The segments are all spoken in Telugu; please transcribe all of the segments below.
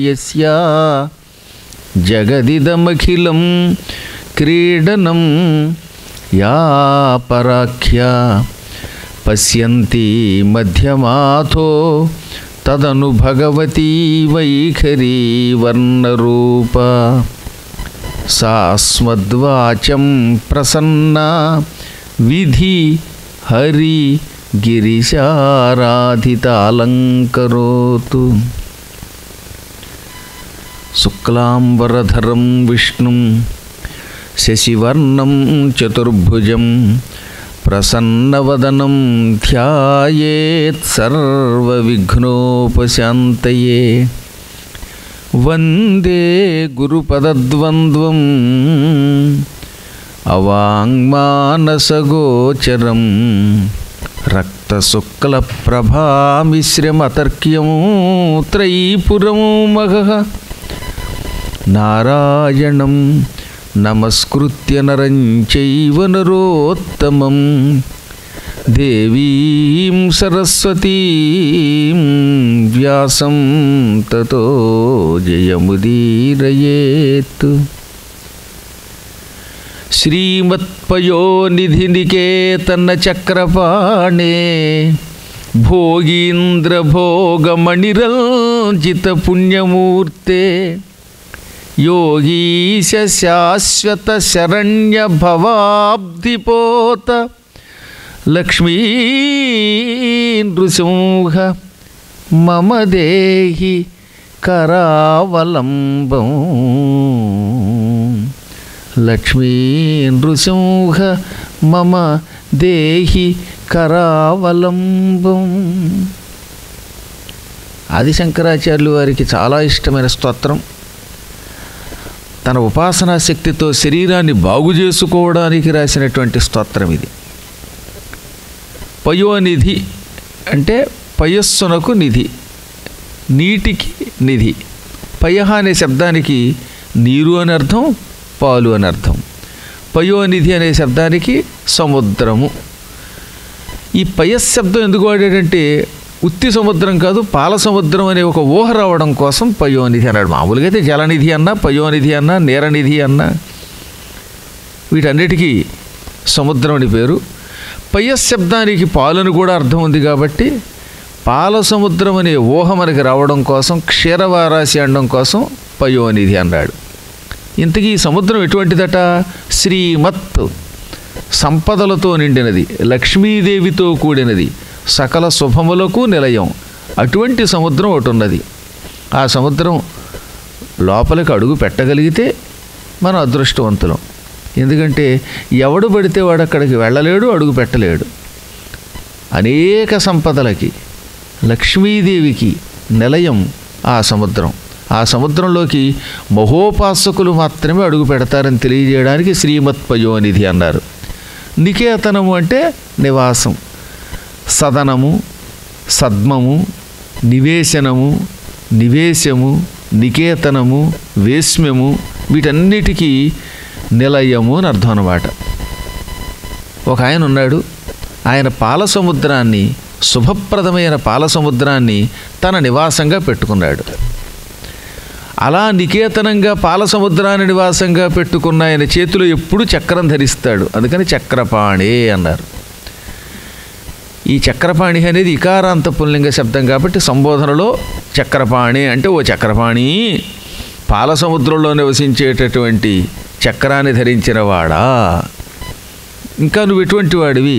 యస్య జగదిదమఖిలం క్రీడనం యా పరాఖ్య పశ్యంతి మధ్యమాథో తదను భగవతీ వైఖరీ వర్ణరూప సాస్మద్వాచం ప్రసన్న విధి హరి గిరిశారాధితాలంకరోతు శుక్లాంబరధరం విష్ణుం శశివర్ణం చతుర్భుజం ప్రసన్నవదనం ధ్యాయేత్ సర్వవిఘ్నోపశాంతయే వందే గురుపదద్వంద్వం అవాంగ్మానసగోచరం రక్తశుక్లప్రభామిశ్రమతర్క్యం త్రైపురం మగ నారాయణం నమస్కృత్య నరం చైవ నరోత్తమం దేవీం సరస్వతీం వ్యాసం తతో జయముదీరయేత్ శ్రీమత్పయోనిధినికేతన చక్రపాణే భోగీంద్రభోగమణిరంజిత పుణ్యమూర్తే యోగీశ శాశ్వత శరణ్య భవాబ్ధిపోత లక్ష్మీ నృసింహ మమ దేహి కరావలంబం లక్ష్మీ నృసింహ మమ దేహి కరావలంబం ఆదిశంకరాచార్యులు వారికి చాలా ఇష్టమైన స్తోత్రం తన ఉపాసనా శక్తితో శరీరాన్ని బాగు చేసుకోవడానికి రాసినటువంటి స్తోత్రం ఇది పయోనిధి అంటే పయస్సునకు నిధి నీటికి నిధి పయహ అనే శబ్దానికి నీరు అని అర్థం పాలు అని అర్థం పయోనిధి అనే శబ్దానికి సముద్రము ఈ పయస్ శబ్దం ఎందుకు వాడాడంటే ఉత్తి సముద్రం కాదు పాల సముద్రం అనే ఒక ఊహ రావడం కోసం పయోనిధి అన్నాడు మామూలుగా అయితే జలనిధి అన్నా పయోనిధి అన్నా నీరనిధి అన్నా వీటన్నిటికీ సముద్రం అని పేరు పయస్ శబ్దానికి పాలను కూడా అర్థం ఉంది కాబట్టి పాల సముద్రం అనే ఊహ మనకి రావడం కోసం క్షీరవారాశి అనడం కోసం పయోనిధి అన్నాడు ఇంతకీ ఈ సముద్రం ఎటువంటిదట శ్రీమత్ సంపదలతో నిండినది లక్ష్మీదేవితో కూడినది సకల శుభములకు నిలయం అటువంటి సముద్రం ఒకటి ఉన్నది ఆ సముద్రం లోపలికి అడుగు పెట్టగలిగితే మనం అదృష్టవంతులం ఎందుకంటే ఎవడు పడితే వాడు అక్కడికి వెళ్ళలేడు అడుగు పెట్టలేడు అనేక సంపదలకి లక్ష్మీదేవికి నిలయం ఆ సముద్రం ఆ సముద్రంలోకి మహోపాసకులు మాత్రమే అడుగు పెడతారని తెలియజేయడానికి శ్రీమత్ పయోనిధి అన్నారు నికేతనము అంటే నివాసం సదనము సద్మము నివేశనము నివేశము నికేతనము వేశ్మ్యము వీటన్నిటికీ నిలయము అని అర్థం అన్నమాట ఒక ఆయన ఉన్నాడు ఆయన పాల సముద్రాన్ని శుభప్రదమైన పాల సముద్రాన్ని తన నివాసంగా పెట్టుకున్నాడు అలా నికేతనంగా పాల సముద్రాన్ని నివాసంగా పెట్టుకున్న ఆయన చేతిలో ఎప్పుడు చక్రం ధరిస్తాడు అందుకని చక్రపాణి అన్నారు ఈ చక్రపాణి అనేది ఇకారాంత పుల్లింగ శబ్దం కాబట్టి సంబోధనలో చక్రపాణి అంటే ఓ చక్రపాణి పాల సముద్రంలో నివసించేటటువంటి చక్రాన్ని ధరించిన వాడా ఇంకా నువ్వు ఎటువంటి వాడివి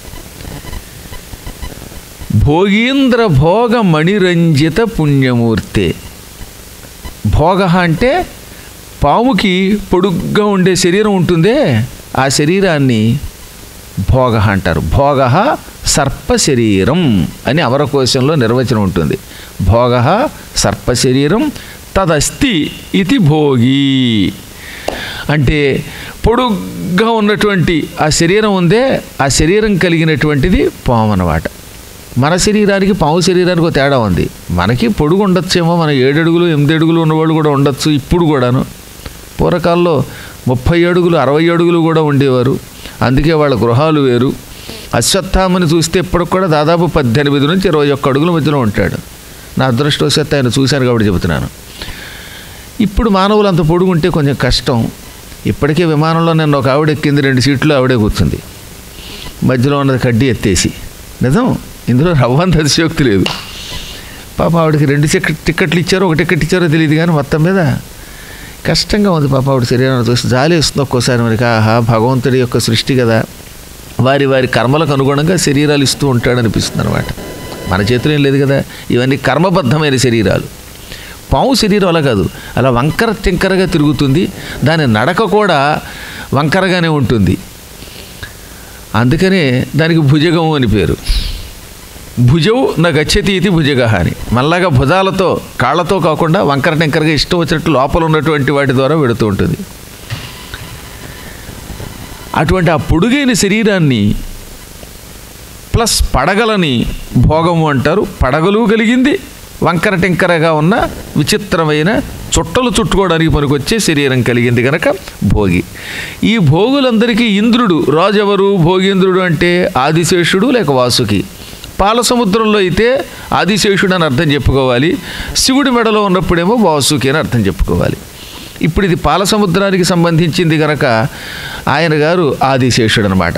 భోగీంద్ర భోగ మణిరంజిత పుణ్యమూర్తే భోగ అంటే పాముకి పొడుగ్గా ఉండే శరీరం ఉంటుందే ఆ శరీరాన్ని భోగ అంటారు భోగ సర్ప శరీరం అని అమరకోశంలో నిర్వచనం ఉంటుంది భోగ సర్ప శరీరం తదస్తి ఇది భోగి అంటే పొడుగ్గా ఉన్నటువంటి ఆ శరీరం ఉందే ఆ శరీరం కలిగినటువంటిది పాము అన్నమాట మన శరీరానికి పాము శరీరానికి ఒక తేడా ఉంది మనకి పొడుగు ఉండొచ్చేమో మన ఏడు అడుగులు ఎనిమిది అడుగులు ఉన్నవాళ్ళు కూడా ఉండొచ్చు ఇప్పుడు కూడాను పూర్వకాలంలో ముప్పై అడుగులు అరవై అడుగులు కూడా ఉండేవారు అందుకే వాళ్ళ గృహాలు వేరు అశ్వత్థామని చూస్తే ఇప్పటికి కూడా దాదాపు పద్దెనిమిది నుంచి ఇరవై ఒక్క అడుగుల మధ్యలో ఉంటాడు నా అదృష్టవశాత్తు ఆయన చూశాను కాబట్టి చెబుతున్నాను ఇప్పుడు మానవులు అంత పొడుగుంటే కొంచెం కష్టం ఇప్పటికే విమానంలో నేను ఒక ఆవిడ ఎక్కింది రెండు సీట్లు ఆవిడే కూర్చుంది మధ్యలో ఉన్నది కడ్డీ ఎత్తేసి నిజం ఇందులో రవ్వంత అతిశయోక్తి లేదు పాప ఆవిడకి రెండు టికెట్ టికెట్లు ఇచ్చారో ఒక టికెట్ ఇచ్చారో తెలియదు కానీ మొత్తం మీద కష్టంగా ఉంది పాప ఆవిడ శరీరాన్ని చూసి జాలి వస్తుంది ఒక్కోసారి మనకి ఆహా భగవంతుడి యొక్క సృష్టి కదా వారి వారి కర్మలకు అనుగుణంగా శరీరాలు ఇస్తూ ఉంటాడనిపిస్తుంది అనమాట మన చేతిలో ఏం లేదు కదా ఇవన్నీ కర్మబద్ధమైన శరీరాలు పాము శరీరం అలా కాదు అలా వంకర తింకరగా తిరుగుతుంది దాని నడక కూడా వంకరగానే ఉంటుంది అందుకనే దానికి భుజగము అని పేరు భుజవు నా గచ్చతి ఇది భుజగ అని మళ్ళాగా భుజాలతో కాళ్ళతో కాకుండా వంకర టెంకరగా ఇష్టం వచ్చినట్టు లోపల ఉన్నటువంటి వాటి ద్వారా వెడుతూ ఉంటుంది అటువంటి ఆ పొడుగైన శరీరాన్ని ప్లస్ పడగలని భోగము అంటారు పడగలు కలిగింది వంకర టెంకరగా ఉన్న విచిత్రమైన చుట్టలు చుట్టుకోవడానికి పనికొచ్చే శరీరం కలిగింది కనుక భోగి ఈ భోగులందరికీ ఇంద్రుడు రాజెవరు భోగేంద్రుడు అంటే ఆదిశేషుడు లేక వాసుకి పాల సముద్రంలో అయితే ఆదిశేషుడు అని అర్థం చెప్పుకోవాలి శివుడి మెడలో ఉన్నప్పుడేమో వాసుకి అని అర్థం చెప్పుకోవాలి ఇప్పుడు ఇది పాల సముద్రానికి సంబంధించింది కనుక ఆయన గారు ఆదిశేషుడు అనమాట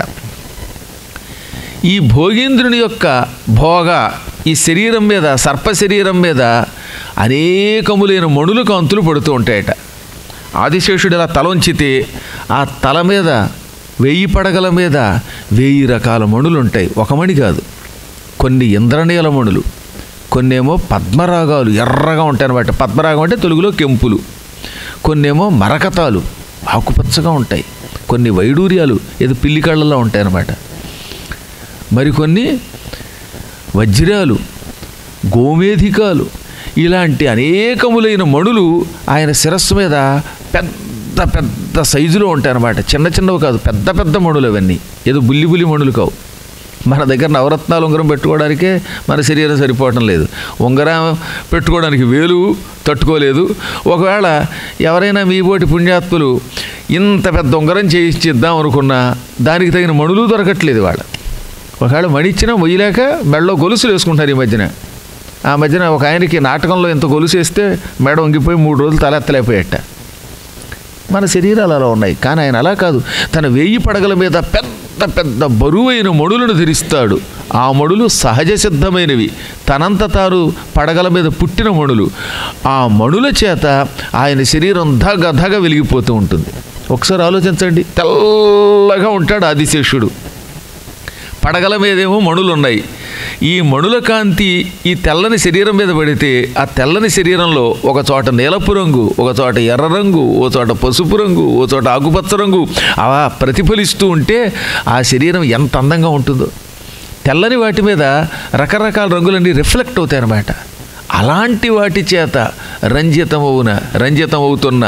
ఈ భోగేంద్రుని యొక్క భోగ ఈ శరీరం మీద సర్ప శరీరం మీద అనేకములైన మణులు కాంతులు పడుతూ ఉంటాయట ఆదిశేషుడు ఇలా తల ఉంచితే ఆ తల మీద వెయ్యి పడగల మీద వెయ్యి రకాల మణులు ఉంటాయి ఒక మణి కాదు కొన్ని ఇంద్రనీల మణులు కొన్నేమో పద్మరాగాలు ఎర్రగా ఉంటాయి అన్నమాట పద్మరాగం అంటే తెలుగులో కెంపులు కొన్నేమో మరకతాలు ఆకుపచ్చగా ఉంటాయి కొన్ని వైడూర్యాలు ఏదో పిల్లి కళ్ళల్లో ఉంటాయి అన్నమాట మరికొన్ని వజ్రాలు గోమేధికాలు ఇలాంటి అనేకములైన మణులు ఆయన శిరస్సు మీద పెద్ద పెద్ద సైజులో ఉంటాయన్నమాట చిన్న చిన్నవి కాదు పెద్ద పెద్ద మణులు అవన్నీ ఏదో బుల్లి బుల్లి మణులు కావు మన దగ్గర నవరత్నాలు ఉంగరం పెట్టుకోవడానికే మన శరీరం సరిపోవటం లేదు ఉంగరం పెట్టుకోవడానికి వేలు తట్టుకోలేదు ఒకవేళ ఎవరైనా మీ పోటీ పుణ్యాత్ములు ఇంత పెద్ద ఉంగరం చేయించిద్దాం అనుకున్నా దానికి తగిన మణులు దొరకట్లేదు వాళ్ళ ఒకవేళ మణిచ్చినా మొయ్యలేక మెడలో గొలుసులు వేసుకుంటారు ఈ మధ్యన ఆ మధ్యన ఒక ఆయనకి నాటకంలో ఇంత గొలుసు వేస్తే మెడ వంగిపోయి మూడు రోజులు తలెత్తలేకపోయేట మన శరీరాలు అలా ఉన్నాయి కానీ ఆయన అలా కాదు తన వేయి పడగల మీద పెద్ద పెద్ద బరువైన మడులను ధరిస్తాడు ఆ మడులు సహజ సిద్ధమైనవి తనంత తాను పడగల మీద పుట్టిన మణులు ఆ మణుల చేత ఆయన శరీరం ధగ ధగ వెలిగిపోతూ ఉంటుంది ఒకసారి ఆలోచించండి తెల్లగా ఉంటాడు ఆదిశేషుడు పడగల మీదేమో మణులు ఉన్నాయి ఈ మణుల కాంతి ఈ తెల్లని శరీరం మీద పడితే ఆ తెల్లని శరీరంలో ఒక చోట నీలపు రంగు ఒక చోట ఎర్ర రంగు ఓ చోట పసుపు రంగు ఓ చోట ఆకుపచ్చ రంగు అలా ప్రతిఫలిస్తూ ఉంటే ఆ శరీరం ఎంత అందంగా ఉంటుందో తెల్లని వాటి మీద రకరకాల రంగులన్నీ రిఫ్లెక్ట్ అవుతాయి అన్నమాట అలాంటి వాటి చేత రంజితమవున రంజితమవుతున్న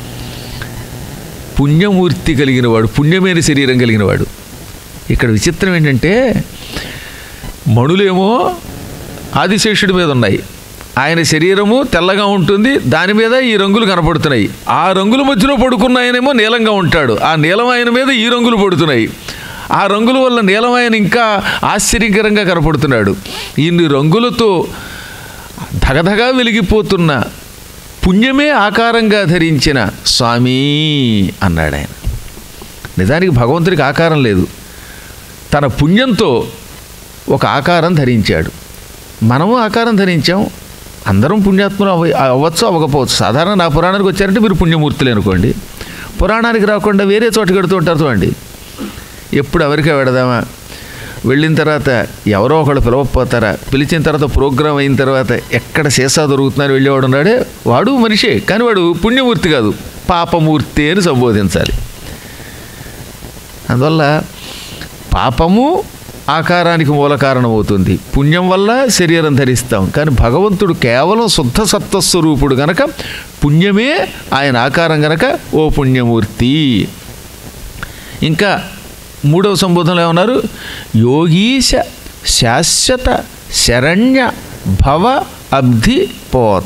పుణ్యమూర్తి కలిగిన వాడు పుణ్యమైన శరీరం కలిగిన వాడు ఇక్కడ విచిత్రం ఏంటంటే మణులేమో ఆదిశేషుడి మీద ఉన్నాయి ఆయన శరీరము తెల్లగా ఉంటుంది దాని మీద ఈ రంగులు కనపడుతున్నాయి ఆ రంగుల మధ్యలో పడుకున్న ఆయనేమో నీలంగా ఉంటాడు ఆ నీలం ఆయన మీద ఈ రంగులు పడుతున్నాయి ఆ రంగుల వల్ల నీలం ఆయన ఇంకా ఆశ్చర్యకరంగా కనపడుతున్నాడు ఇన్ని రంగులతో ధగధగా వెలిగిపోతున్న పుణ్యమే ఆకారంగా ధరించిన స్వామి అన్నాడు ఆయన నిజానికి భగవంతుడికి ఆకారం లేదు తన పుణ్యంతో ఒక ఆకారం ధరించాడు మనము ఆకారం ధరించాం అందరం పుణ్యాత్ములు అవ అవ్వచ్చు అవ్వకపోవచ్చు సాధారణ నా పురాణానికి వచ్చారంటే మీరు పుణ్యమూర్తులు అనుకోండి పురాణానికి రాకుండా వేరే చోట కడుతూ ఉంటారు చూడండి ఎప్పుడు ఎవరికే పెడదామా వెళ్ళిన తర్వాత ఎవరో ఒకళ్ళు పిలవకపోతారా పిలిచిన తర్వాత ప్రోగ్రాం అయిన తర్వాత ఎక్కడ సీసా దొరుకుతున్నారు వెళ్ళేవాడు ఉన్నాడే వాడు మనిషే కానీ వాడు పుణ్యమూర్తి కాదు పాపమూర్తి అని సంబోధించాలి అందువల్ల పాపము ఆకారానికి మూల కారణమవుతుంది పుణ్యం వల్ల శరీరం ధరిస్తాం కానీ భగవంతుడు కేవలం శుద్ధ సత్వస్వరూపుడు గనక పుణ్యమే ఆయన ఆకారం గనక ఓ పుణ్యమూర్తి ఇంకా మూడవ సంబోధనలో ఏమన్నారు యోగీశ శాశ్వత శరణ్య భవ అబ్ధి పోత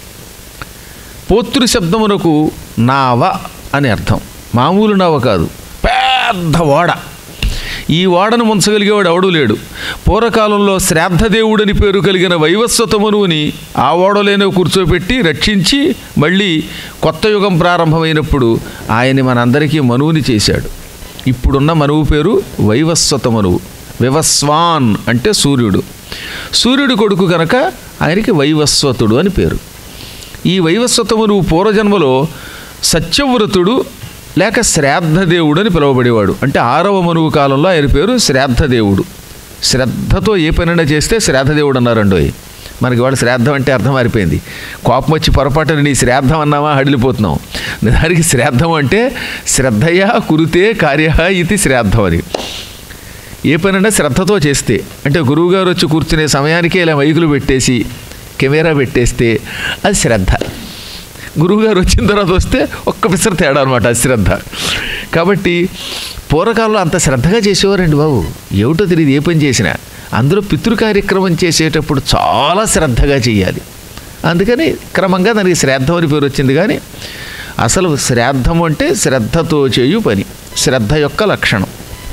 పోతృ శబ్దమునకు నావ అని అర్థం మామూలు నావ కాదు పెద్ద ఓడ ఈ ఓడను ముంచగలిగేవాడు ఎవడూ లేడు పూర్వకాలంలో శ్రాద్ధదేవుడని పేరు కలిగిన వైవస్వత మనువుని ఆ ఓడలోనే కూర్చోబెట్టి రక్షించి మళ్ళీ కొత్త యుగం ప్రారంభమైనప్పుడు ఆయన్ని మనందరికీ మనువుని చేశాడు ఇప్పుడున్న మనువు పేరు వైవస్వత మనువు వివస్వాన్ అంటే సూర్యుడు సూర్యుడి కొడుకు కనుక ఆయనకి వైవస్వతుడు అని పేరు ఈ వైవస్వతమును పూర్వజన్మలో సత్యవ్రతుడు లేక శ్రాద్ధదేవుడు అని పిలువబడేవాడు అంటే ఆరవ మనువు కాలంలో ఆయన పేరు శ్రాద్ధదేవుడు శ్రద్ధతో ఏ పనైనా చేస్తే శ్రాద్ధదేవుడు అన్నారండోయ్ మనకి వాడు శ్రాద్ధం అంటే అర్థం మారిపోయింది కోపం వచ్చి పొరపాటున నీ శ్రాద్ధం అన్నామా హడిలిపోతున్నాం దానికి శ్రాద్ధం అంటే శ్రద్ధయా కురితే కార్య ఇది శ్రాద్ధం అది ఏ పనైనా శ్రద్ధతో చేస్తే అంటే గురువుగారు వచ్చి కూర్చునే సమయానికే ఇలా మైకులు పెట్టేసి కెమెరా పెట్టేస్తే అది శ్రద్ధ గురువుగారు వచ్చిన తర్వాత వస్తే ఒక్క పిసర తేడా అనమాట అశ్రద్ధ కాబట్టి పూర్వకాలంలో అంత శ్రద్ధగా చేసేవారండి బాబు ఏమిటో తెలియదు ఏ పని చేసినా అందులో పితృ కార్యక్రమం చేసేటప్పుడు చాలా శ్రద్ధగా చేయాలి అందుకని క్రమంగా దానికి శ్రాద్ధం అని పేరు వచ్చింది కానీ అసలు శ్రాద్ధం అంటే శ్రద్ధతో చేయు పని శ్రద్ధ యొక్క లక్షణం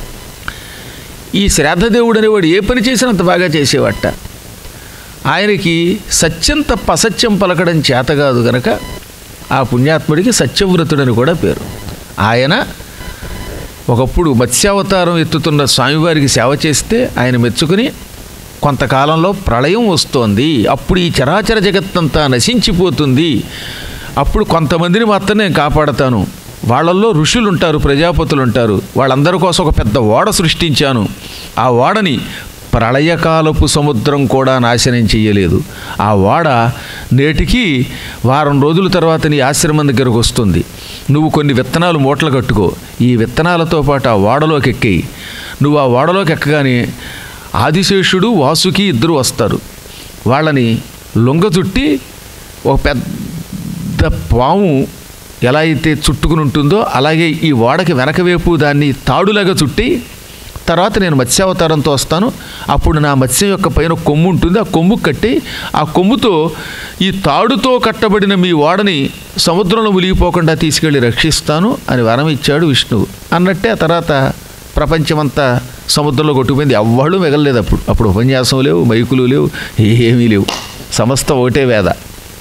ఈ శ్రాద్ధదేవుడు అనేవాడు ఏ పని చేసినా అంత బాగా చేసేవాట ఆయనకి సత్యం తప్ప అసత్యం పలకడం చేత కాదు గనక ఆ పుణ్యాత్ముడికి సత్యవ్రతుడని కూడా పేరు ఆయన ఒకప్పుడు మత్స్యావతారం ఎత్తుతున్న స్వామివారికి సేవ చేస్తే ఆయన మెచ్చుకుని కొంతకాలంలో ప్రళయం వస్తోంది అప్పుడు ఈ చరాచర జగత్తంతా నశించిపోతుంది అప్పుడు కొంతమందిని మాత్రం నేను కాపాడతాను వాళ్ళల్లో ఋషులు ఉంటారు ప్రజాపతులు ఉంటారు వాళ్ళందరి కోసం ఒక పెద్ద ఓడ సృష్టించాను ఆ ఓడని ప్రళయకాలపు సముద్రం కూడా నాశనం చేయలేదు ఆ ఓడ నేటికి వారం రోజుల తర్వాత నీ ఆశ్రమం దగ్గరకు వస్తుంది నువ్వు కొన్ని విత్తనాలు మూటలు కట్టుకో ఈ విత్తనాలతో పాటు ఆ ఓడలోకి ఎక్కేయి నువ్వు ఆ ఓడలోకి ఎక్కగానే ఆదిశేషుడు వాసుకి ఇద్దరు వస్తారు వాళ్ళని లొంగ చుట్టి ఒక పెద్ద పాము ఎలా అయితే చుట్టుకుని ఉంటుందో అలాగే ఈ ఓడకి వెనక వైపు దాన్ని తాడులాగా చుట్టి తర్వాత నేను మత్స్యావతారంతో వస్తాను అప్పుడు నా మత్స్యం యొక్క పైన కొమ్ము ఉంటుంది ఆ కొమ్ము కట్టి ఆ కొమ్ముతో ఈ తాడుతో కట్టబడిన మీ ఓడని సముద్రంలో మునిగిపోకుండా తీసుకెళ్ళి రక్షిస్తాను అని వరం ఇచ్చాడు విష్ణువు అన్నట్టే ఆ తర్వాత ప్రపంచమంతా సముద్రంలో కొట్టుకుపోయింది ఎవ్వళ్ళు మిగలలేదు అప్పుడు అప్పుడు ఉపన్యాసం లేవు మైకులు లేవు ఏమీ లేవు సమస్త ఒకటే వేద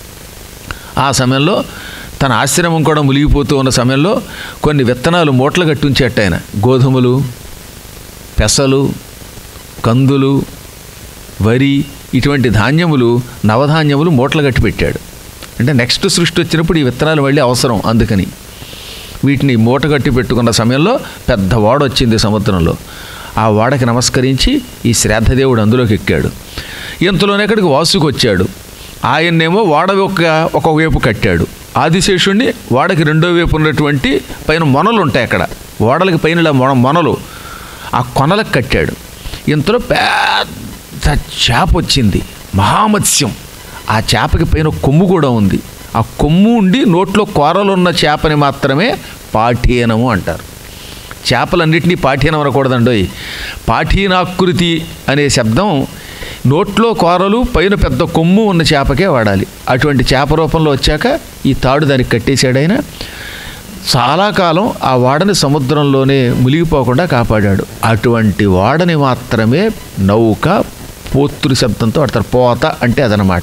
ఆ సమయంలో తన ఆశ్రమం కూడా మునిగిపోతూ ఉన్న సమయంలో కొన్ని విత్తనాలు మూటలు కట్టుంచేట ఆయన గోధుమలు పెసలు కందులు వరి ఇటువంటి ధాన్యములు నవధాన్యములు మూటలు కట్టి పెట్టాడు అంటే నెక్స్ట్ సృష్టి వచ్చినప్పుడు ఈ విత్తనాలు మళ్ళీ అవసరం అందుకని వీటిని మూట కట్టి పెట్టుకున్న సమయంలో పెద్ద వాడ వచ్చింది సముద్రంలో ఆ వాడకి నమస్కరించి ఈ శ్రాద్ధదేవుడు అందులోకి ఎక్కాడు ఇంతలోనే అక్కడికి వాసుకు వచ్చాడు ఆయన్నేమో వాడ యొక్క ఒక వైపు కట్టాడు ఆదిశేషుణ్ణి వాడకి రెండో వైపు ఉన్నటువంటి పైన మొనలు ఉంటాయి అక్కడ ఓడలకి పైన ఇలా మొన మొనలు ఆ కొనలకు కట్టాడు ఇంతలో పెద్ద చేప వచ్చింది మహామత్స్యం ఆ చేపకి పైన కొమ్ము కూడా ఉంది ఆ కొమ్ము ఉండి నోట్లో కూరలున్న చేపని మాత్రమే పాఠీనము అంటారు చేపలన్నింటినీ పాఠీనం అనకూడదండోయ్ పాఠీనాకృతి అనే శబ్దం నోట్లో కూరలు పైన పెద్ద కొమ్ము ఉన్న చేపకే వాడాలి అటువంటి చేప రూపంలో వచ్చాక ఈ తాడు దానికి కట్టేశాడు ఆయన చాలా కాలం ఆ వాడని సముద్రంలోనే మునిగిపోకుండా కాపాడాడు అటువంటి వాడని మాత్రమే నౌక పోత్రు శబ్దంతో ఆడతారు పోత అంటే అదనమాట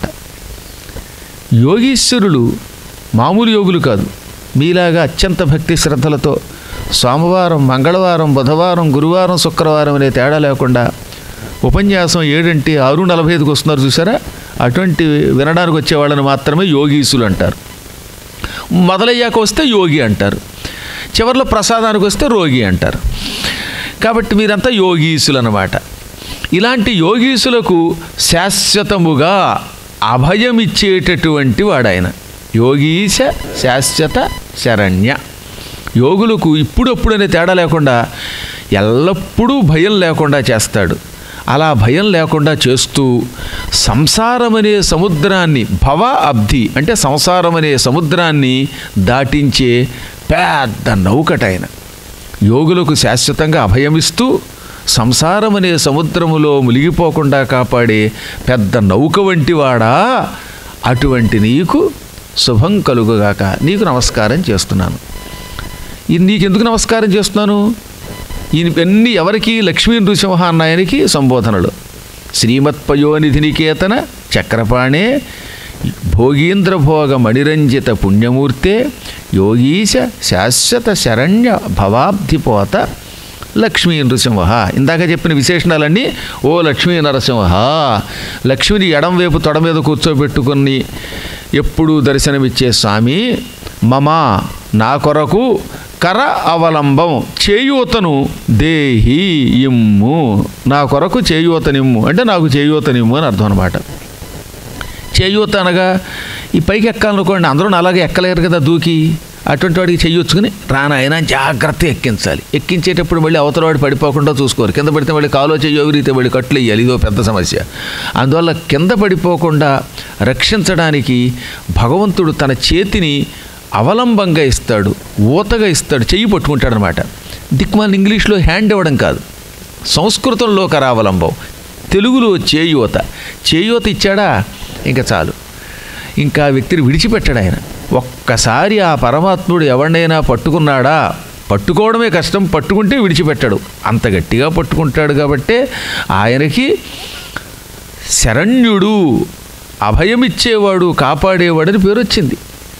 యోగీశ్వరులు మామూలు యోగులు కాదు మీలాగా అత్యంత భక్తి శ్రద్ధలతో సోమవారం మంగళవారం బుధవారం గురువారం శుక్రవారం అనే తేడా లేకుండా ఉపన్యాసం ఏడంటే ఆరు నలభై ఐదుకి వస్తున్నారు చూసారా అటువంటి వినడానికి వచ్చే వాళ్ళని మాత్రమే యోగీసులు అంటారు మొదలయ్యాక వస్తే యోగి అంటారు చివరిలో ప్రసాదానికి వస్తే రోగి అంటారు కాబట్టి మీరంతా యోగీసులు అన్నమాట ఇలాంటి యోగీసులకు శాశ్వతముగా అభయమిచ్చేటటువంటి వాడాయన యోగీశ శాశ్వత శరణ్య యోగులకు ఇప్పుడప్పుడనే తేడా లేకుండా ఎల్లప్పుడూ భయం లేకుండా చేస్తాడు అలా భయం లేకుండా చేస్తూ సంసారం అనే సముద్రాన్ని భవ అబ్ధి అంటే సంసారం అనే సముద్రాన్ని దాటించే పెద్ద నౌకటైన యోగులకు శాశ్వతంగా అభయమిస్తూ సంసారం అనే సముద్రములో మునిగిపోకుండా కాపాడే పెద్ద నౌక వంటి వాడా అటువంటి నీకు శుభం కలుగుగాక నీకు నమస్కారం చేస్తున్నాను ఇది నీకెందుకు నమస్కారం చేస్తున్నాను ఇవన్నీ ఎవరికి లక్ష్మీ నృసింహ అన్న ఆయనకి సంబోధనలు శ్రీమత్పయోనిధి నికేతన చక్రపాణే భోగీంద్ర భోగ మణిరంజిత పుణ్యమూర్తే యోగీశ శాశ్వత శరణ్య భవాబ్ధిపోత లక్ష్మీ నృసింహ ఇందాక చెప్పిన విశేషణాలన్నీ ఓ లక్ష్మీ నరసింహ లక్ష్మిని ఎడం వైపు తొడ మీద కూర్చోబెట్టుకుని ఎప్పుడూ దర్శనమిచ్చే స్వామి మమ నా కొరకు కర అవలంబం చేయూతను దేహి ఇమ్ము నా కొరకు చేయూతనిమ్ము అంటే నాకు చేయూతనిమ్ము అని అర్థం అనమాట చేయూత అనగా ఈ పైకి ఎక్కాలనుకోండి అందరూ అలాగే ఎక్కలేరు కదా దూకి అటువంటి వాడికి చెయ్యొచ్చుకుని రానాయన జాగ్రత్త ఎక్కించాలి ఎక్కించేటప్పుడు మళ్ళీ అవతల వాడు పడిపోకుండా చూసుకోరు కింద పడితే మళ్ళీ కాలో చెయ్యో విరిగితే మళ్ళీ కట్లు వేయాలి ఇదో పెద్ద సమస్య అందువల్ల కింద పడిపోకుండా రక్షించడానికి భగవంతుడు తన చేతిని అవలంబంగా ఇస్తాడు ఊతగా ఇస్తాడు చెయ్యి పట్టుకుంటాడు అనమాట దిక్మాన్ ఇంగ్లీష్లో హ్యాండ్ ఇవ్వడం కాదు సంస్కృతంలో కరావలంబం తెలుగులో చేయూత చేయూత ఇచ్చాడా ఇంకా చాలు ఇంకా ఆ వ్యక్తిని విడిచిపెట్టాడు ఆయన ఒక్కసారి ఆ పరమాత్ముడు ఎవరినైనా పట్టుకున్నాడా పట్టుకోవడమే కష్టం పట్టుకుంటే విడిచిపెట్టాడు అంత గట్టిగా పట్టుకుంటాడు కాబట్టే ఆయనకి శరణ్యుడు అభయమిచ్చేవాడు కాపాడేవాడని పేరు వచ్చింది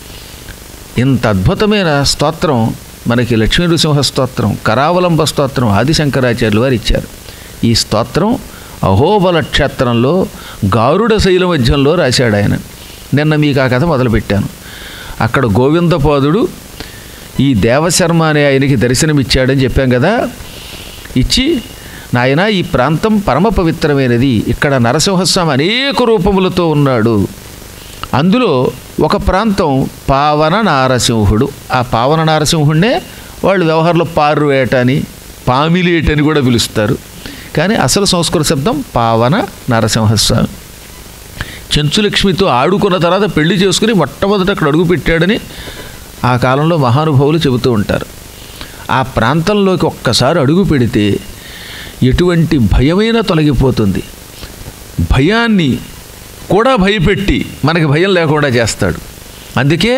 ఇంత అద్భుతమైన స్తోత్రం మనకి లక్ష్మీ నృసింహ స్తోత్రం కరావలంబ స్తోత్రం ఆదిశంకరాచార్యులు వారు ఇచ్చారు ఈ స్తోత్రం అహోబల క్షేత్రంలో గారుడ శైల మధ్యంలో రాశాడు ఆయన నిన్న మీకు ఆ కథ మొదలుపెట్టాను అక్కడ గోవిందపాదుడు ఈ దేవశర్మ అనే ఆయనకి దర్శనమిచ్చాడని చెప్పాం కదా ఇచ్చి నాయన ఈ ప్రాంతం పరమ పవిత్రమైనది ఇక్కడ నరసింహస్వామి అనేక రూపములతో ఉన్నాడు అందులో ఒక ప్రాంతం పావన నారసింహుడు ఆ పావన నారసింహుడినే వాళ్ళు వ్యవహారంలో పారువేట అని పామిలేట్ అని కూడా పిలుస్తారు కానీ అసలు సంస్కృత శబ్దం పావన నరసింహస్వామి చెంచులక్ష్మితో ఆడుకున్న తర్వాత పెళ్లి చేసుకుని మొట్టమొదట అక్కడ అడుగు పెట్టాడని ఆ కాలంలో మహానుభావులు చెబుతూ ఉంటారు ఆ ప్రాంతంలోకి ఒక్కసారి అడుగు పెడితే ఎటువంటి భయమైనా తొలగిపోతుంది భయాన్ని కూడా భయపెట్టి మనకి భయం లేకుండా చేస్తాడు అందుకే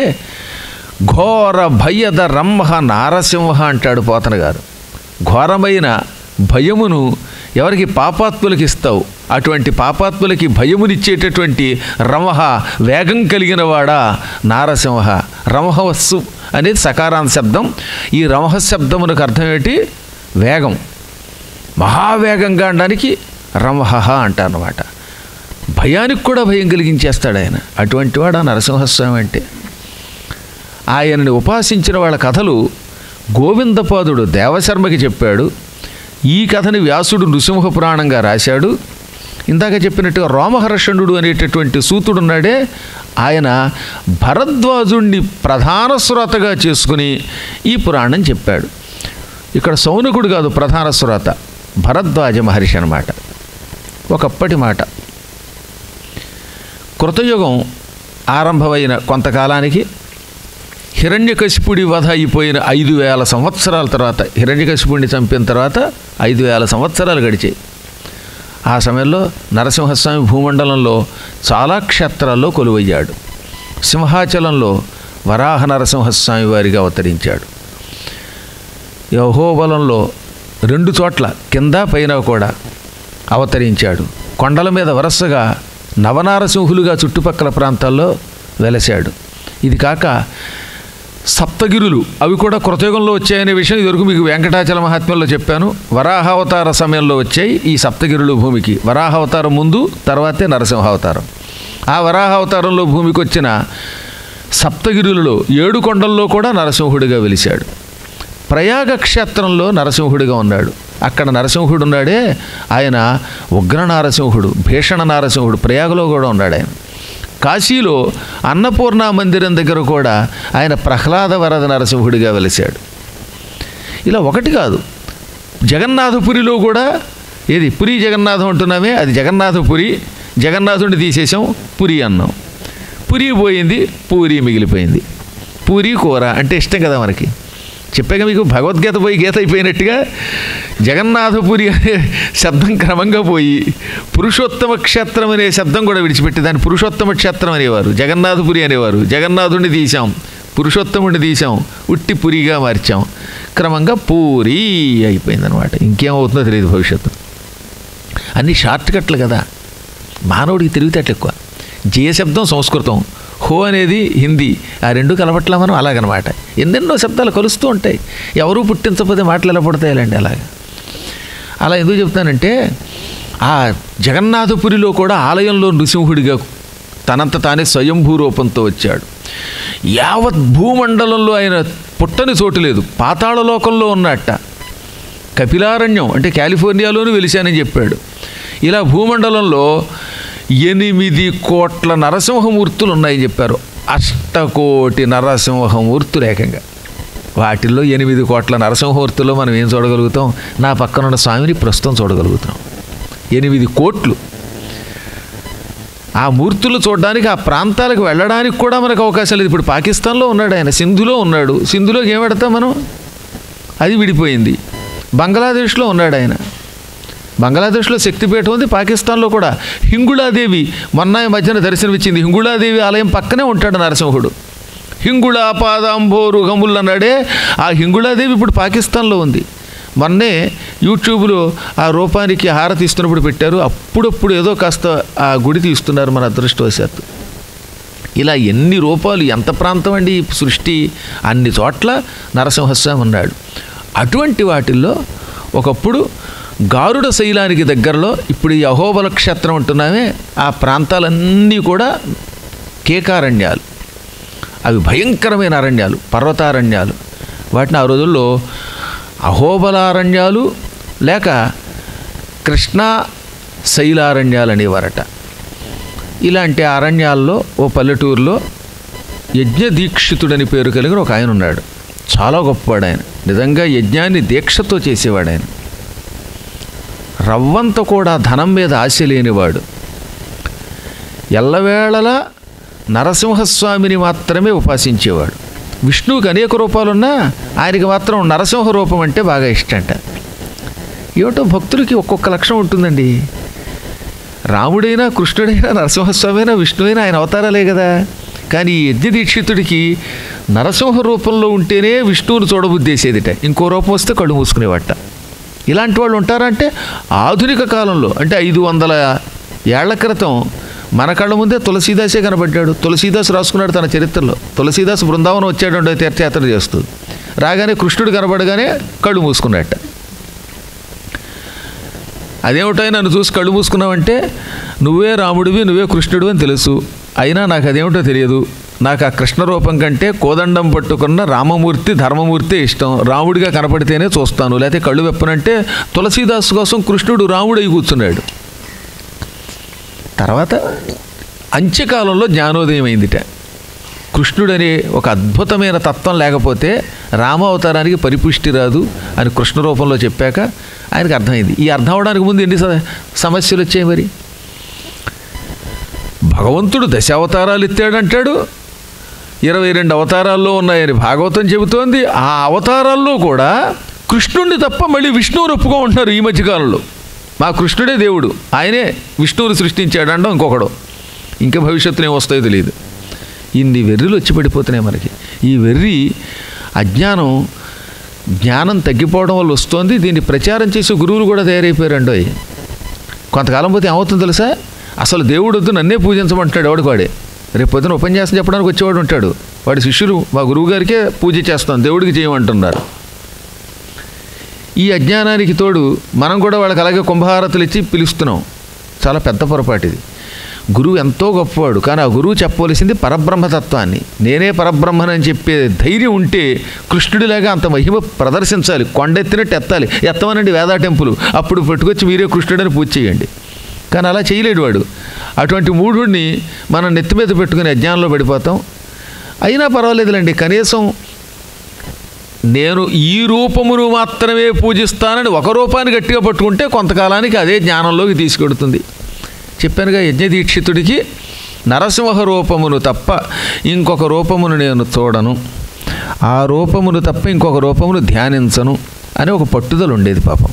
ఘోర భయద రంహ నారసింహ అంటాడు పోతన గారు ఘోరమైన భయమును ఎవరికి పాపాత్ములకి ఇస్తావు అటువంటి పాపాత్ములకి భయమునిచ్చేటటువంటి రమహ వేగం కలిగిన వాడా నారసింహ రమహవస్సు అనేది సకారాంత శబ్దం ఈ రమహ శబ్దమునకు అర్థం ఏంటి వేగం మహావేగంగా అనడానికి రమహ అంటారనమాట భయానికి కూడా భయం కలిగించేస్తాడు ఆయన అటువంటి వాడు ఆ నరసింహస్వామి అంటే ఆయనని ఉపాసించిన వాళ్ళ కథలు గోవిందపాదుడు దేవశర్మకి చెప్పాడు ఈ కథని వ్యాసుడు నృసింహ పురాణంగా రాశాడు ఇందాక చెప్పినట్టుగా రోమహర్షణుడు అనేటటువంటి సూతుడు ఉన్నాడే ఆయన భరద్వాజుణ్ణి ప్రధాన శ్రోతగా చేసుకుని ఈ పురాణం చెప్పాడు ఇక్కడ సౌనకుడు కాదు ప్రధాన శ్రోత భరద్వాజ మహర్షి అన్నమాట ఒకప్పటి మాట కృతయుగం ఆరంభమైన కొంతకాలానికి హిరణ్యకశిపుడి వధ అయిపోయిన ఐదు వేల సంవత్సరాల తర్వాత హిరణ్యకశిపుడిని చంపిన తర్వాత ఐదు వేల సంవత్సరాలు గడిచాయి ఆ సమయంలో నరసింహస్వామి భూమండలంలో చాలా క్షేత్రాల్లో కొలువయ్యాడు సింహాచలంలో వరాహ నరసింహస్వామి వారిగా అవతరించాడు యహోబలంలో రెండు చోట్ల కింద పైన కూడా అవతరించాడు కొండల మీద వరుసగా నవనారసింహులుగా చుట్టుపక్కల ప్రాంతాల్లో వెలశాడు ఇది కాక సప్తగిరులు అవి కూడా కృతయుగంలో వచ్చాయనే విషయం ఇదివరకు మీకు వెంకటాచల మహాత్మ్యంలో చెప్పాను వరాహావతార సమయంలో వచ్చాయి ఈ సప్తగిరులు భూమికి వరాహావతారం ముందు తర్వాతే నరసింహావతారం ఆ వరాహావతారంలో భూమికి వచ్చిన సప్తగిరులలో ఏడు కొండల్లో కూడా నరసింహుడిగా వెలిశాడు ప్రయాగ క్షేత్రంలో నరసింహుడిగా ఉన్నాడు అక్కడ నరసింహుడు ఉన్నాడే ఆయన ఉగ్ర నారసింహుడు భీషణ నారసింహుడు ప్రయాగలో కూడా ఉన్నాడు ఆయన కాశీలో అన్నపూర్ణ మందిరం దగ్గర కూడా ఆయన ప్రహ్లాద వరద నరసింహుడిగా వెలిశాడు ఇలా ఒకటి కాదు జగన్నాథపురిలో కూడా ఏది పురి జగన్నాథం అంటున్నామే అది జగన్నాథపురి జగన్నాథుడిని తీసేసాం పురి అన్నాం పురి పోయింది పూరి మిగిలిపోయింది పూరి కూర అంటే ఇష్టం కదా మనకి చెప్పాక మీకు భగవద్గీత పోయి గీత అయిపోయినట్టుగా జగన్నాథపురి అనే శబ్దం క్రమంగా పోయి పురుషోత్తమ క్షేత్రం అనే శబ్దం కూడా విడిచిపెట్టి దాన్ని పురుషోత్తమ క్షేత్రం అనేవారు జగన్నాథపురి అనేవారు జగన్నాథుడిని తీసాం పురుషోత్తముడిని తీసాం ఉట్టి పురిగా మార్చాం క్రమక్రమంగా పూరి అయిపోయిందనమాట ఇంకేమవుతుందో తెలియదు భవిష్యత్తు అన్ని షార్ట్ కట్లు కదా మానవుడికి తెలివితేటలు ఎక్కువ జయ శబ్దం సంస్కృతం హో అనేది హిందీ ఆ రెండు కలపట్లా మనం అలాగనమాట ఎన్నెన్నో శబ్దాలు కలుస్తూ ఉంటాయి ఎవరూ పుట్టించకపోతే మాటలు ఎలా పుడతాయాలండి అలాగా అలా ఎందుకు చెప్తానంటే ఆ జగన్నాథపురిలో కూడా ఆలయంలో నృసింహుడిగా తనంత తానే స్వయంభూ రూపంతో వచ్చాడు యావత్ భూమండలంలో ఆయన పుట్టని చోటు లేదు పాతాళ లోకంలో ఉన్నట్ట కపిలారణ్యం అంటే కాలిఫోర్నియాలోనూ వెలిశానని చెప్పాడు ఇలా భూమండలంలో ఎనిమిది కోట్ల నరసింహమూర్తులు ఉన్నాయని చెప్పారు అష్టకోటి నరసింహమూర్తులు ఏకంగా వాటిల్లో ఎనిమిది కోట్ల నరసింహమూర్తుల్లో మనం ఏం చూడగలుగుతాం నా పక్కనున్న స్వామిని ప్రస్తుతం చూడగలుగుతాం ఎనిమిది కోట్లు ఆ మూర్తులు చూడడానికి ఆ ప్రాంతాలకు వెళ్ళడానికి కూడా మనకు అవకాశం లేదు ఇప్పుడు పాకిస్తాన్లో ఉన్నాడు ఆయన సింధులో ఉన్నాడు సింధులోకి ఏం పెడతాం మనం అది విడిపోయింది బంగ్లాదేశ్లో ఉన్నాడు ఆయన బంగ్లాదేశ్లో శక్తిపీఠం ఉంది పాకిస్తాన్లో కూడా హింగుళాదేవి మొన్న ఈ మధ్యన దర్శనమిచ్చింది హింగుళాదేవి ఆలయం పక్కనే ఉంటాడు నరసింహుడు హింగుళా పాదాంబోరు గములు అన్నాడే ఆ హింగుళాదేవి ఇప్పుడు పాకిస్తాన్లో ఉంది మొన్నే యూట్యూబ్లో ఆ రూపానికి హారతి ఇస్తున్నప్పుడు పెట్టారు అప్పుడప్పుడు ఏదో కాస్త ఆ గుడి తీస్తున్నారు మన అదృష్టవశాత్తు ఇలా ఎన్ని రూపాలు ఎంత ప్రాంతం అండి ఈ సృష్టి అన్ని చోట్ల నరసింహస్వామి ఉన్నాడు అటువంటి వాటిల్లో ఒకప్పుడు గారుడ శైలానికి దగ్గరలో ఇప్పుడు ఈ అహోబల క్షేత్రం ఉంటున్నామే ఆ ప్రాంతాలన్నీ కూడా కేకారణ్యాలు అవి భయంకరమైన అరణ్యాలు పర్వతారణ్యాలు వాటిని ఆ రోజుల్లో అహోబలారణ్యాలు లేక కృష్ణా శైలారణ్యాలు అనేవారట ఇలాంటి అరణ్యాల్లో ఓ పల్లెటూరులో యజ్ఞదీక్షితుడని పేరు కలిగిన ఒక ఆయన ఉన్నాడు చాలా గొప్పవాడు ఆయన నిజంగా యజ్ఞాన్ని దీక్షతో చేసేవాడు ఆయన రవ్వంత కూడా ధనం మీద ఆశ లేనివాడు ఎల్లవేళలా నరసింహస్వామిని మాత్రమే ఉపాసించేవాడు విష్ణువుకి అనేక రూపాలున్నా ఆయనకి మాత్రం నరసింహ రూపం అంటే బాగా ఇష్టంట ఏమిటో భక్తులకి ఒక్కొక్క లక్షణం ఉంటుందండి రాముడైనా కృష్ణుడైనా నరసింహస్వామైనా విష్ణువైనా ఆయన అవతారాలే కదా కానీ ఈ యజ్ఞదీక్షితుడికి నరసింహ రూపంలో ఉంటేనే విష్ణువుని చూడబుద్దేసేదిట ఇంకో రూపం వస్తే కళ్ళు మూసుకునేవాట ఇలాంటి వాళ్ళు ఉంటారంటే ఆధునిక కాలంలో అంటే ఐదు వందల ఏళ్ల క్రితం మన కళ్ళ ముందే తులసీదాసే కనబడ్డాడు తులసీదాస్ రాసుకున్నాడు తన చరిత్రలో తులసీదాస్ బృందావనం వచ్చాడు తీర్థయాత్ర చేస్తూ రాగానే కృష్ణుడు కనబడగానే కళ్ళు మూసుకున్నట్ట అదేమిటో నన్ను చూసి కళ్ళు మూసుకున్నావంటే నువ్వే రాముడివి నువ్వే కృష్ణుడు అని తెలుసు అయినా నాకు అదేమిటో తెలియదు నాకు ఆ కృష్ణ రూపం కంటే కోదండం పట్టుకున్న రామమూర్తి ధర్మమూర్తి ఇష్టం రాముడిగా కనపడితేనే చూస్తాను లేకపోతే కళ్ళు వెప్పనంటే తులసీదాస్ కోసం కృష్ణుడు రాముడై కూర్చున్నాడు తర్వాత అంత్యకాలంలో జ్ఞానోదయం అయిందిట కృష్ణుడనే ఒక అద్భుతమైన తత్వం లేకపోతే రామావతారానికి పరిపుష్టి రాదు అని కృష్ణ రూపంలో చెప్పాక ఆయనకు అర్థమైంది ఈ అర్థం అవడానికి ముందు ఎన్ని స- సమస్యలు వచ్చాయి మరి భగవంతుడు దశావతారాలు ఎత్తాడంటాడు ఇరవై రెండు అవతారాల్లో ఉన్నాయని భాగవతం చెబుతోంది ఆ అవతారాల్లో కూడా కృష్ణుడిని తప్ప మళ్ళీ విష్ణువుని ఒప్పుకో ఉంటున్నారు ఈ మధ్యకాలంలో మా కృష్ణుడే దేవుడు ఆయనే విష్ణువుని సృష్టించాడు అనడం ఇంకొకడు ఇంకా భవిష్యత్తులో ఏం వస్తాయో తెలియదు ఇన్ని వెర్రిలు వచ్చి పడిపోతున్నాయి మనకి ఈ వెర్రి అజ్ఞానం జ్ఞానం తగ్గిపోవడం వల్ల వస్తోంది దీన్ని ప్రచారం చేసే గురువులు కూడా తయారైపోయారండోయ్ కొంతకాలం పోతే ఏమవుతుందో తెలుసా అసలు దేవుడు వద్దు నన్నే పూజించమంటాడు ఎవడికి వాడే రేపు పొద్దున ఉపన్యాసం చెప్పడానికి వచ్చేవాడు ఉంటాడు వాడి శిష్యులు మా గురువు గారికే పూజ చేస్తాం దేవుడికి చేయమంటున్నారు ఈ అజ్ఞానానికి తోడు మనం కూడా వాళ్ళకి అలాగే కుంభహారతులు ఇచ్చి పిలుస్తున్నాం చాలా పెద్ద పొరపాటు ఇది గురువు ఎంతో గొప్పవాడు కానీ ఆ గురువు చెప్పవలసింది పరబ్రహ్మతత్వాన్ని నేనే పరబ్రహ్మనని చెప్పే ధైర్యం ఉంటే కృష్ణుడిలాగా అంత మహిమ ప్రదర్శించాలి కొండెత్తినట్టు ఎత్తాలి ఎత్తమనండి వేదా టెంపుల్ అప్పుడు పెట్టుకొచ్చి మీరే కృష్ణుడని పూజ చేయండి కానీ అలా చేయలేడు వాడు అటువంటి మూఢుడిని మనం నెత్తి మీద పెట్టుకుని అజ్ఞానంలో పడిపోతాం అయినా పర్వాలేదులేండి కనీసం నేను ఈ రూపమును మాత్రమే పూజిస్తానని ఒక రూపాన్ని గట్టిగా పట్టుకుంటే కొంతకాలానికి అదే జ్ఞానంలోకి తీసుకెడుతుంది చెప్పానుగా యజ్ఞదీక్షితుడికి నరసింహ రూపమును తప్ప ఇంకొక రూపమును నేను చూడను ఆ రూపమును తప్ప ఇంకొక రూపమును ధ్యానించను అని ఒక పట్టుదల ఉండేది పాపం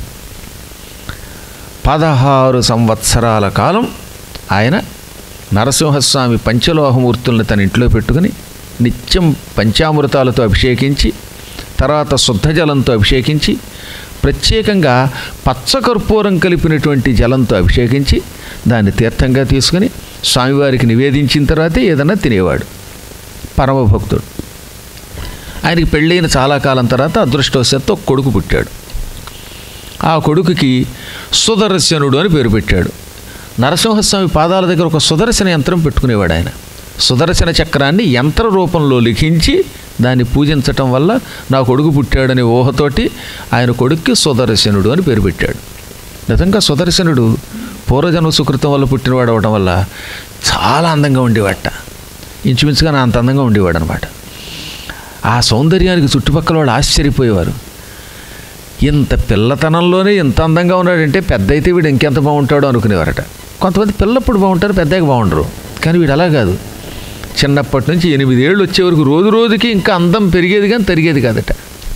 పదహారు సంవత్సరాల కాలం ఆయన నరసింహస్వామి పంచలోహమూర్తులను తన ఇంట్లో పెట్టుకుని నిత్యం పంచామృతాలతో అభిషేకించి తర్వాత శుద్ధ జలంతో అభిషేకించి ప్రత్యేకంగా పచ్చకర్పూరం కలిపినటువంటి జలంతో అభిషేకించి దాన్ని తీర్థంగా తీసుకుని స్వామివారికి నివేదించిన తర్వాతే ఏదన్నా తినేవాడు పరమభక్తుడు ఆయనకి పెళ్ళైన చాలా కాలం తర్వాత అదృష్టవశాత్తు ఒక కొడుకు పుట్టాడు ఆ కొడుకుకి సుదర్శనుడు అని పేరు పెట్టాడు నరసింహస్వామి పాదాల దగ్గర ఒక సుదర్శన యంత్రం పెట్టుకునేవాడు ఆయన సుదర్శన చక్రాన్ని యంత్ర రూపంలో లిఖించి దాన్ని పూజించటం వల్ల నా కొడుకు పుట్టాడనే ఊహతోటి ఆయన కొడుక్కి సుదర్శనుడు అని పేరు పెట్టాడు నిజంగా సుదర్శనుడు పూర్వజన్మ సుకృతం వల్ల పుట్టినవాడు అవడం వల్ల చాలా అందంగా ఉండేవాట ఇంచుమించుగా నా అంత అందంగా ఉండేవాడు అనమాట ఆ సౌందర్యానికి చుట్టుపక్కల వాళ్ళు ఆశ్చర్యపోయేవారు ఇంత పిల్లతనంలోనే ఇంత అందంగా ఉన్నాడంటే పెద్ద అయితే వీడు ఇంకెంత బాగుంటాడో అనుకునేవారట కొంతమంది పిల్లప్పుడు బాగుంటారు పెద్దగా బాగుండరు కానీ వీడు అలా కాదు చిన్నప్పటి నుంచి ఎనిమిదేళ్ళు వచ్చే వరకు రోజు రోజుకి ఇంకా అందం పెరిగేది కానీ తరిగేది కాదట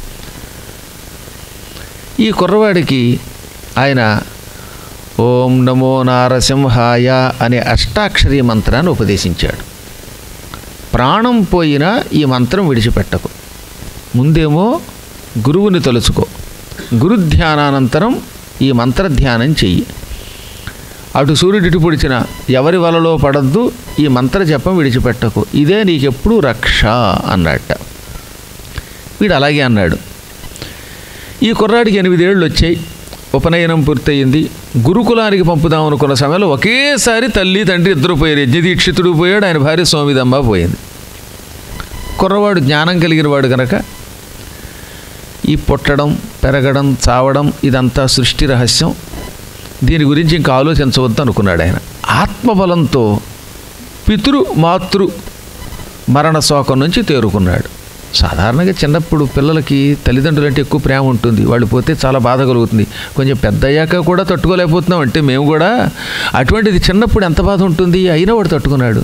ఈ కుర్రవాడికి ఆయన ఓం నమో నారసింహాయ అనే అష్టాక్షరీ మంత్రాన్ని ఉపదేశించాడు ప్రాణం పోయినా ఈ మంత్రం విడిచిపెట్టకు ముందేమో గురువుని తలుచుకో గురుధ్యానానంతరం ఈ మంత్రధ్యానం చెయ్యి అటు సూర్యుడు ఇటు పొడిచిన ఎవరి వలలో పడద్దు ఈ మంత్ర జపం విడిచిపెట్టకు ఇదే నీకెప్పుడు రక్ష అన్నట్ట వీడు అలాగే అన్నాడు ఈ కుర్రాడికి ఎనిమిదేళ్ళు వచ్చాయి ఉపనయనం పూర్తయింది గురుకులానికి పంపుదాం అనుకున్న సమయంలో ఒకేసారి తల్లి తండ్రి ఇద్దరు పోయారు యజ్ఞదీక్షితుడు పోయాడు ఆయన భార్య సోమిదమ్మ పోయింది కుర్రవాడు జ్ఞానం కలిగిన వాడు కనుక ఈ పుట్టడం పెరగడం చావడం ఇదంతా సృష్టి రహస్యం దీని గురించి ఇంకా ఆలోచించవద్దు అనుకున్నాడు ఆయన ఆత్మబలంతో పితృ మాతృ మరణ శోకం నుంచి తేరుకున్నాడు సాధారణంగా చిన్నప్పుడు పిల్లలకి తల్లిదండ్రులు అంటే ఎక్కువ ప్రేమ ఉంటుంది వాళ్ళు పోతే చాలా బాధ కలుగుతుంది కొంచెం పెద్ద అయ్యాక కూడా తట్టుకోలేకపోతున్నాం అంటే మేము కూడా అటువంటిది చిన్నప్పుడు ఎంత బాధ ఉంటుంది అయినా వాడు తట్టుకున్నాడు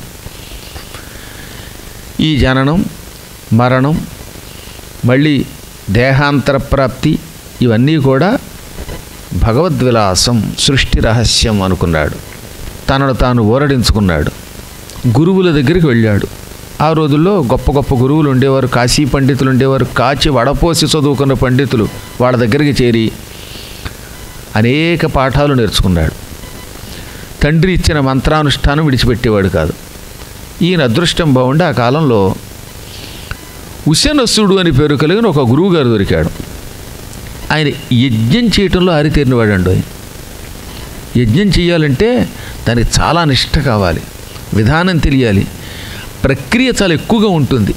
ఈ జననం మరణం మళ్ళీ దేహాంతర ప్రాప్తి ఇవన్నీ కూడా భగవద్విలాసం సృష్టి రహస్యం అనుకున్నాడు తనను తాను ఊరడించుకున్నాడు గురువుల దగ్గరికి వెళ్ళాడు ఆ రోజుల్లో గొప్ప గొప్ప గురువులు ఉండేవారు కాశీ పండితులు ఉండేవారు కాచి వడపోసి చదువుకున్న పండితులు వాళ్ళ దగ్గరికి చేరి అనేక పాఠాలు నేర్చుకున్నాడు తండ్రి ఇచ్చిన మంత్రానుష్ఠానం విడిచిపెట్టేవాడు కాదు ఈయన అదృష్టం బాగుండి ఆ కాలంలో ఉశనస్సుడు అని పేరు కలిగిన ఒక గురువు గారు దొరికాడు ఆయన యజ్ఞం చేయటంలో ఆరితేరినవాడు అండి ఆయన యజ్ఞం చేయాలంటే దానికి చాలా నిష్ట కావాలి విధానం తెలియాలి ప్రక్రియ చాలా ఎక్కువగా ఉంటుంది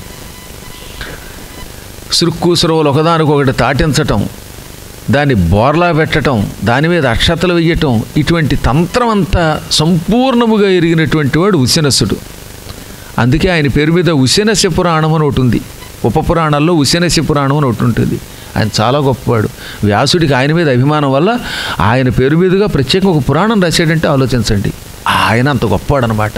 సురుక్కు సురవలు ఒకదానికొకటి తాటించటం దాన్ని బోర్లా పెట్టడం దాని మీద అక్షతలు వేయటం ఇటువంటి తంత్రం అంతా సంపూర్ణముగా ఎరిగినటువంటి వాడు ఉశనస్సుడు అందుకే ఆయన పేరు మీద ఉశనస్య పురాణం అని ఒకటి ఉంది ఉపపురాణాల్లో ఉశనస్య పురాణం అని ఒకటి ఉంటుంది ఆయన చాలా గొప్పవాడు వ్యాసుడికి ఆయన మీద అభిమానం వల్ల ఆయన పేరు మీదుగా ప్రత్యేకంగా ఒక పురాణం రాశాడంటే ఆలోచించండి ఆయన అంత గొప్పవాడు అనమాట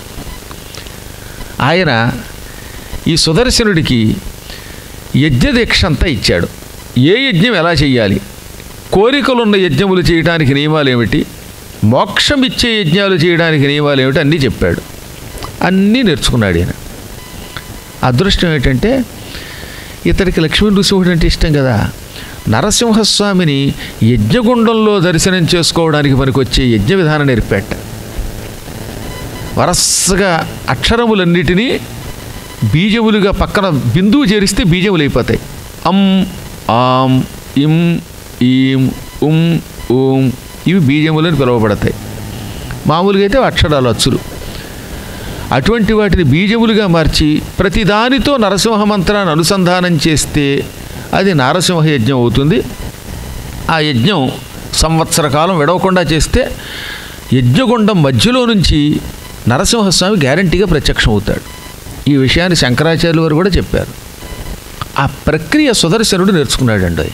ఆయన ఈ సుదర్శనుడికి యజ్ఞదీక్ష అంతా ఇచ్చాడు ఏ యజ్ఞం ఎలా చేయాలి కోరికలున్న యజ్ఞములు చేయడానికి నియమాలు ఏమిటి మోక్షం ఇచ్చే యజ్ఞాలు చేయడానికి నియమాలు ఏమిటి అన్నీ చెప్పాడు అన్నీ నేర్చుకున్నాడు ఈయన అదృష్టం ఏంటంటే ఇతడికి లక్ష్మీ నృసింహుడు అంటే ఇష్టం కదా నరసింహస్వామిని యజ్ఞగుండంలో దర్శనం చేసుకోవడానికి పనికొచ్చే యజ్ఞ విధానం నేర్పాట వరసగా అక్షరములన్నిటినీ బీజములుగా పక్కన బిందువు చేరిస్తే బీజములు అయిపోతాయి అం ఆం ఇం ఈం ఉం ఊం ఇవి బీజములని పిలువబడతాయి మామూలుగా అయితే అక్షరాలు అచ్చులు అటువంటి వాటిని బీజములుగా మార్చి ప్రతిదానితో నరసింహ మంత్రాన్ని అనుసంధానం చేస్తే అది నారసింహ యజ్ఞం అవుతుంది ఆ యజ్ఞం సంవత్సర కాలం విడవకుండా చేస్తే యజ్ఞగుండం మధ్యలో నుంచి నరసింహస్వామి గ్యారంటీగా ప్రత్యక్షం అవుతాడు ఈ విషయాన్ని శంకరాచార్యులు వారు కూడా చెప్పారు ఆ ప్రక్రియ సుదర్శనుడు నేర్చుకున్నాడండి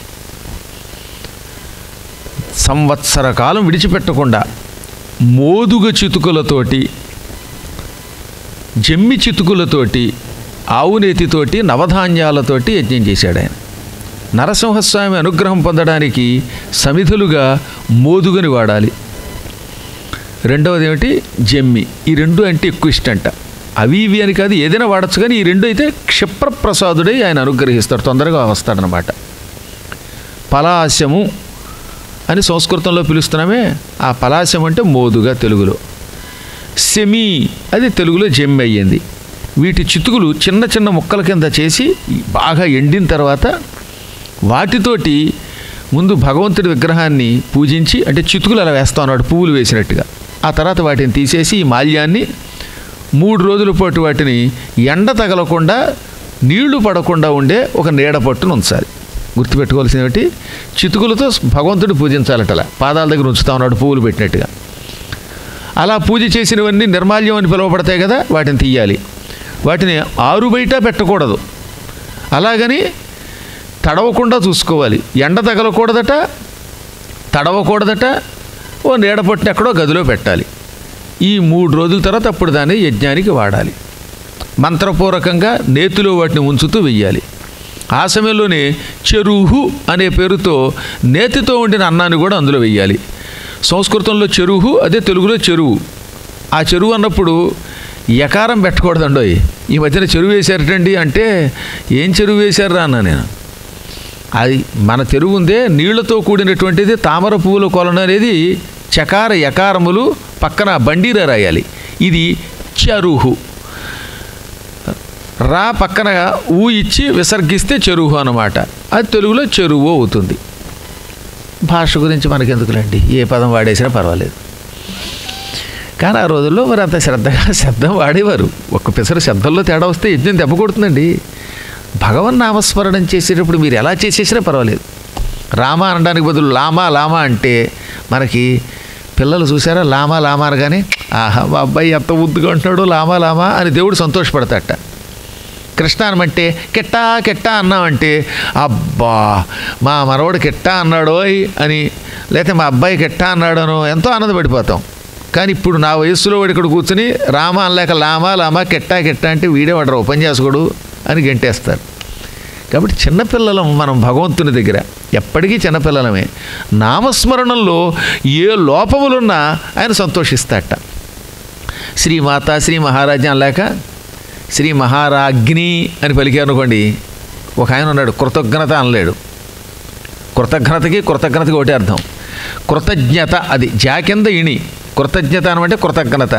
సంవత్సర కాలం విడిచిపెట్టకుండా మోదుగ చితుకులతోటి జమ్మి చితుకులతోటి ఆవునేతితోటి నవధాన్యాలతోటి యజ్ఞం చేశాడు ఆయన నరసింహస్వామి అనుగ్రహం పొందడానికి సమిధులుగా మోదుగని వాడాలి రెండవది ఏమిటి జమ్మి ఈ రెండు అంటే ఎక్కువ ఇష్టంట అవి ఇవి అని కాదు ఏదైనా వాడచ్చు కానీ ఈ రెండు అయితే క్షిప్రప్రసాదుడై ఆయన అనుగ్రహిస్తాడు తొందరగా వస్తాడనమాట పలాశము అని సంస్కృతంలో పిలుస్తున్నామే ఆ పలాశం అంటే మోదుగా తెలుగులో సెమీ అది తెలుగులో జెమ్ అయ్యింది వీటి చితుకులు చిన్న చిన్న ముక్కల కింద చేసి బాగా ఎండిన తర్వాత వాటితోటి ముందు భగవంతుడి విగ్రహాన్ని పూజించి అంటే చితుకులు అలా వేస్తా ఉన్నాడు పువ్వులు వేసినట్టుగా ఆ తర్వాత వాటిని తీసేసి ఈ మాల్యాన్ని మూడు రోజుల పాటు వాటిని ఎండ తగలకుండా నీళ్లు పడకుండా ఉండే ఒక నీడ పట్టును ఉంచాలి గుర్తుపెట్టుకోవాల్సింది ఏమిటి చితుకులతో భగవంతుడు పూజించాలటలా పాదాల దగ్గర ఉంచుతా ఉన్నాడు పువ్వులు పెట్టినట్టుగా అలా పూజ చేసినవన్నీ నిర్మాల్యం అని పిలువబడతాయి కదా వాటిని తీయాలి వాటిని ఆరు బయట పెట్టకూడదు అలాగని తడవకుండా చూసుకోవాలి ఎండ తగలకూడదట తడవకూడదట ఓ నీడ పట్టిన ఎక్కడో గదిలో పెట్టాలి ఈ మూడు రోజుల తర్వాత అప్పుడు దాన్ని యజ్ఞానికి వాడాలి మంత్రపూర్వకంగా నేతిలో వాటిని ఉంచుతూ వెయ్యాలి ఆ సమయంలోనే చెరుహు అనే పేరుతో నేతితో వండిన అన్నాన్ని కూడా అందులో వెయ్యాలి సంస్కృతంలో చెరుహు అదే తెలుగులో చెరువు ఆ చెరువు అన్నప్పుడు ఎకారం పెట్టకూడదండోయ్ ఈ మధ్యన చెరువు వేశారటండి అంటే ఏం చెరువు వేశారా అన్నా నేను అది మన చెరువు ఉందే నీళ్లతో కూడినటువంటిది తామర పువ్వుల కొలను అనేది చకార యకారములు పక్కన బండీర రాయాలి ఇది చరుహు రా పక్కన ఊ ఇచ్చి విసర్గిస్తే చెరువు అన్నమాట అది తెలుగులో చెరువు అవుతుంది భాష గురించి మనకెందుకులేండి ఏ పదం వాడేసినా పర్వాలేదు కానీ ఆ రోజుల్లో మరి అంత శ్రద్ధగా శబ్దం వాడేవారు ఒక్క పిసరు శబ్దంలో తేడా వస్తే యజ్ఞం దెబ్బ కొడుతుందండి భగవన్ నామస్మరణం చేసేటప్పుడు మీరు ఎలా చేసేసినా పర్వాలేదు రామ అనడానికి బదులు లామా లామా అంటే మనకి పిల్లలు చూసారా లామా లామా అనగానే ఆహా మా అబ్బాయి ఎంత ముద్దుగా ఉంటున్నాడు లామా లామా అని దేవుడు సంతోషపడతాట కృష్ణ అనమంటే కెట్టా కెట్టా అన్నామంటే అబ్బా మా మనవడు కెట్టా అన్నాడోయ్ అని లేకపోతే మా అబ్బాయి కెట్టా అన్నాడనో ఎంతో ఆనందపడిపోతాం కానీ ఇప్పుడు నా వయస్సులో వాడు ఇక్కడ కూర్చుని రామ అనలేక లామా లామా కెట్టా కెట్టా అంటే వీడే వాడు ఉపన్యాసకుడు అని గెంటేస్తారు కాబట్టి చిన్నపిల్లలం మనం భగవంతుని దగ్గర ఎప్పటికీ చిన్నపిల్లలమే నామస్మరణంలో ఏ లోపములున్నా ఆయన సంతోషిస్తాట శ్రీమాత శ్రీ మహారాజా అనలేక శ్రీ మహారాజ్ఞి అని పలికారు అనుకోండి ఒక ఆయన ఉన్నాడు కృతజ్ఞత అనలేడు కృతజ్ఞతకి కృతజ్ఞతకి ఒకటే అర్థం కృతజ్ఞత అది జా కింద ఇణి కృతజ్ఞత అనమంటే కృతజ్ఞత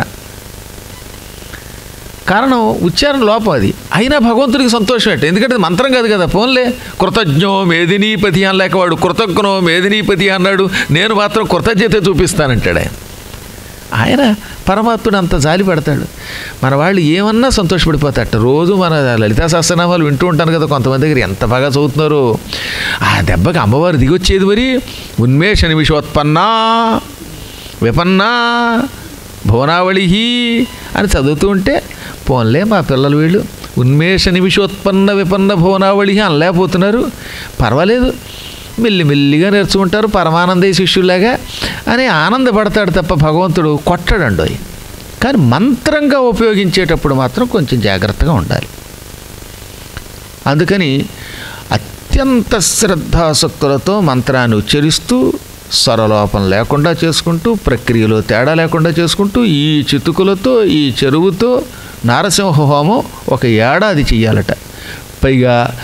కారణం ఉచ్చారణ లోపం అది అయినా భగవంతుడికి సంతోషం అంటే ఎందుకంటే అది మంత్రం కాదు కదా ఫోన్లే కృతజ్ఞో మేదినీపతి అనలేక వాడు కృతజ్ఞో మేదినీపతి అన్నాడు నేను మాత్రం కృతజ్ఞత చూపిస్తానంటాడు ఆయన ఆయన పరమాత్ముడు అంత జాలి పడతాడు మన వాళ్ళు ఏమన్నా సంతోషపడిపోతాట రోజు మన లలితా సహస్రనామాలు వింటూ ఉంటాను కదా కొంతమంది దగ్గర ఎంత బాగా చదువుతున్నారు ఆ దెబ్బకి అమ్మవారు దిగొచ్చేది మరి ఉన్మేష నిమిషోత్పన్నా విపన్నా భువనావళి అని చదువుతూ ఉంటే పోన్లే మా పిల్లలు వీళ్ళు ఉన్మేష నిమిషోత్పన్న విపన్న భువనావళి అనలేకపోతున్నారు పర్వాలేదు మెల్లిమెల్లిగా నేర్చుకుంటారు పరమానందయ్య శిష్యులాగా అని ఆనందపడతాడు తప్ప భగవంతుడు కొట్టడండు కానీ మంత్రంగా ఉపయోగించేటప్పుడు మాత్రం కొంచెం జాగ్రత్తగా ఉండాలి అందుకని అత్యంత శ్రద్ధాసక్తులతో మంత్రాన్ని ఉచ్చరిస్తూ స్వరలోపం లేకుండా చేసుకుంటూ ప్రక్రియలో తేడా లేకుండా చేసుకుంటూ ఈ చితుకులతో ఈ చెరువుతో నారసింహ హోమం ఒక ఏడాది చెయ్యాలట పైగా